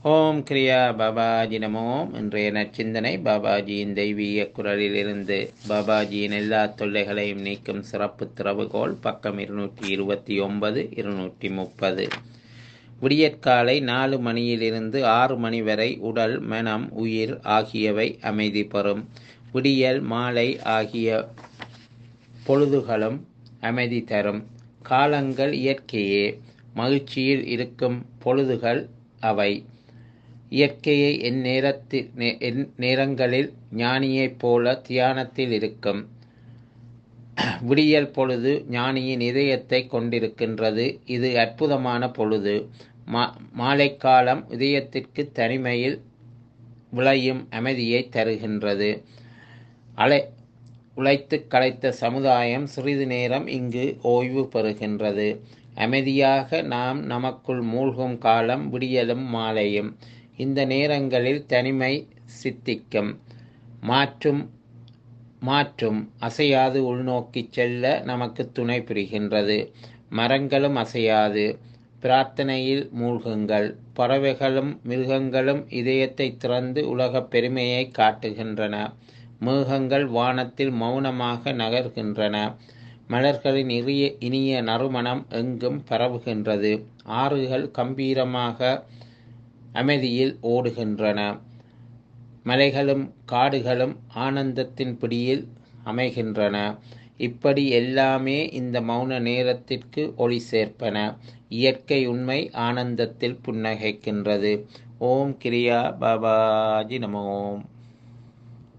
ஓம் கிரியா பாபாஜி நமோம் இன்றைய நற்சிந்தனை பாபாஜியின் தெய்வீக குரலிலிருந்து பாபாஜியின் எல்லா தொல்லைகளையும் நீக்கும் சிறப்பு திறவுகோல் பக்கம் இருநூற்றி இருபத்தி ஒன்பது இருநூற்றி முப்பது விடியற்காலை நாலு மணியிலிருந்து ஆறு மணி வரை உடல் மனம் உயிர் ஆகியவை அமைதி பெறும் விடியல் மாலை ஆகிய பொழுதுகளும் அமைதி தரும் காலங்கள் இயற்கையே மகிழ்ச்சியில் இருக்கும் பொழுதுகள் அவை இயற்கையை என் நேரத்தில் என் நேரங்களில் ஞானியைப் போல தியானத்தில் இருக்கும் விடியல் பொழுது ஞானியின் இதயத்தை கொண்டிருக்கின்றது இது அற்புதமான பொழுது மா மாலைக்காலம் இதயத்திற்கு தனிமையில் விளையும் அமைதியை தருகின்றது அலை உழைத்து களைத்த சமுதாயம் சிறிது நேரம் இங்கு ஓய்வு பெறுகின்றது அமைதியாக நாம் நமக்குள் மூழ்கும் காலம் விடியலும் மாலையும் இந்த நேரங்களில் தனிமை சித்திக்கும் மாற்றும் மாற்றும் அசையாது உள்நோக்கி செல்ல நமக்கு துணை புரிகின்றது மரங்களும் அசையாது பிரார்த்தனையில் மூழ்குங்கள் பறவைகளும் மிருகங்களும் இதயத்தை திறந்து உலகப் பெருமையை காட்டுகின்றன மேகங்கள் வானத்தில் மௌனமாக நகர்கின்றன மலர்களின் இனிய இனிய நறுமணம் எங்கும் பரவுகின்றது ஆறுகள் கம்பீரமாக அமைதியில் ஓடுகின்றன மலைகளும் காடுகளும் ஆனந்தத்தின் பிடியில் அமைகின்றன இப்படி எல்லாமே இந்த மௌன நேரத்திற்கு ஒளி சேர்ப்பன இயற்கை உண்மை ஆனந்தத்தில் புன்னகைக்கின்றது ஓம் கிரியா பாபாஜி நமோம்